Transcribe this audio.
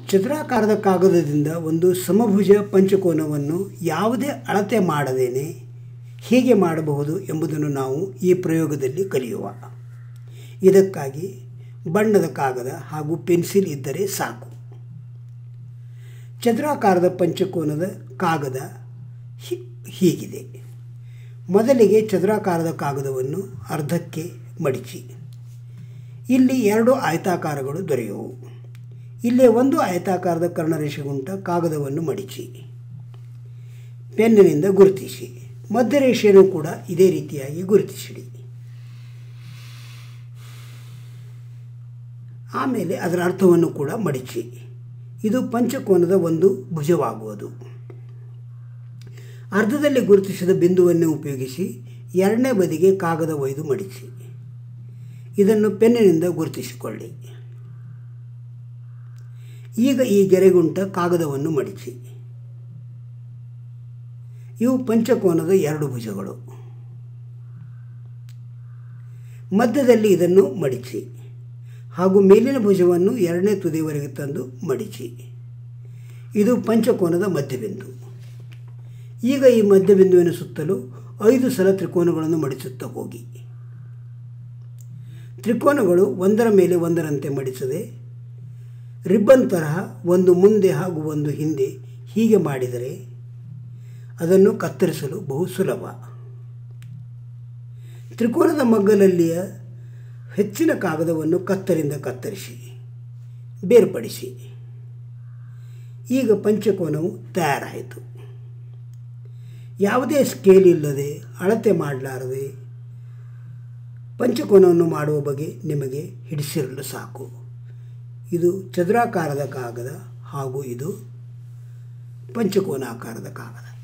ಚದುರಾಕಾರದ ಕಾಗದದಿಂದ ಒಂದು ಸಮಭುಜ ಪಂಚಕೋನವನ್ನು ಯಾವುದೇ ಅಳತೆ ಮಾಡದೇನೆ ಹೇಗೆ ಮಾಡಬಹುದು ಎಂಬುದನ್ನು ನಾವು ಈ ಪ್ರಯೋಗದಲ್ಲಿ ಕಲಿಯುವ ಇದಕ್ಕಾಗಿ ಬಣ್ಣದ ಕಾಗದ ಹಾಗೂ ಪೆನ್ಸಿಲ್ ಇದ್ದರೆ ಸಾಕು ಚದುರಾಕಾರದ ಪಂಚಕೋನದ ಕಾಗದ ಹಿ- ಹೀಗಿದೆ ಮೊದಲಿಗೆ ಚದುರಾಕಾರದ ಕಾಗದವನ್ನು ಅರ್ಧಕ್ಕೆ ಮಡಿಚಿ ಇಲ್ಲಿ ಎರಡು ಆಯತಾಕಾರಗಳು ದೊರೆಯುವು ಇಲ್ಲೇ ಒಂದು ಆಯತಾಕಾರದ ಕರ್ಣರೇಷೆಗುಂಟ ಕಾಗದವನ್ನು ಮಡಿಚಿ ಪೆನ್ನಿನಿಂದ ಗುರುತಿಸಿ ಮಧ್ಯರೇಷೆಯನ್ನು ಕೂಡ ಇದೇ ರೀತಿಯಾಗಿ ಗುರುತಿಸಿಡಿ ಆಮೇಲೆ ಅದರ ಅರ್ಥವನ್ನು ಕೂಡ ಮಡಿಚಿ ಇದು ಪಂಚಕೋನದ ಒಂದು ಭುಜವಾಗುವುದು ಅರ್ಧದಲ್ಲಿ ಗುರುತಿಸಿದ ಬಿಂದುವನ್ನು ಉಪಯೋಗಿಸಿ ಎರಡನೇ ಬದಿಗೆ ಕಾಗದ ಒಯ್ದು ಮಡಿಚಿ ಇದನ್ನು ಪೆನ್ನಿನಿಂದ ಗುರುತಿಸಿಕೊಳ್ಳಿ ಈಗ ಈ ಗೆರೆಗುಂಟ ಕಾಗದವನ್ನು ಮಡಿಚಿ ಇವು ಪಂಚಕೋನದ ಎರಡು ಭುಜಗಳು ಮಧ್ಯದಲ್ಲಿ ಇದನ್ನು ಮಡಿಚಿ ಹಾಗೂ ಮೇಲಿನ ಭುಜವನ್ನು ಎರಡನೇ ತುದಿಯವರೆಗೆ ತಂದು ಮಡಿಚಿ ಇದು ಪಂಚಕೋನದ ಮಧ್ಯಬಿಂದು ಈಗ ಈ ಮಧ್ಯಬಿಂದುವಿನ ಸುತ್ತಲೂ ಐದು ಸಲ ತ್ರಿಕೋನಗಳನ್ನು ಮಡಿಸುತ್ತಾ ಹೋಗಿ ತ್ರಿಕೋನಗಳು ಒಂದರ ಮೇಲೆ ಒಂದರಂತೆ ಮಡಿಸದೆ ರಿಬ್ಬನ್ ತರಹ ಒಂದು ಮುಂದೆ ಹಾಗೂ ಒಂದು ಹಿಂದೆ ಹೀಗೆ ಮಾಡಿದರೆ ಅದನ್ನು ಕತ್ತರಿಸಲು ಬಹು ಸುಲಭ ತ್ರಿಕೋನದ ಮಗ್ಗಲಲ್ಲಿಯ ಹೆಚ್ಚಿನ ಕಾಗದವನ್ನು ಕತ್ತರಿಂದ ಕತ್ತರಿಸಿ ಬೇರ್ಪಡಿಸಿ ಈಗ ಪಂಚಕೋನವು ತಯಾರಾಯಿತು ಯಾವುದೇ ಸ್ಕೇಲ್ ಇಲ್ಲದೆ ಅಳತೆ ಮಾಡಲಾರದೆ ಪಂಚಕೋನವನ್ನು ಮಾಡುವ ಬಗ್ಗೆ ನಿಮಗೆ ಹಿಡಿಸಿರಲು ಸಾಕು ಇದು ಚದುರಾಕಾರದ ಕಾಗದ ಹಾಗೂ ಇದು ಪಂಚಕೋನಾಕಾರದ ಕಾಗದ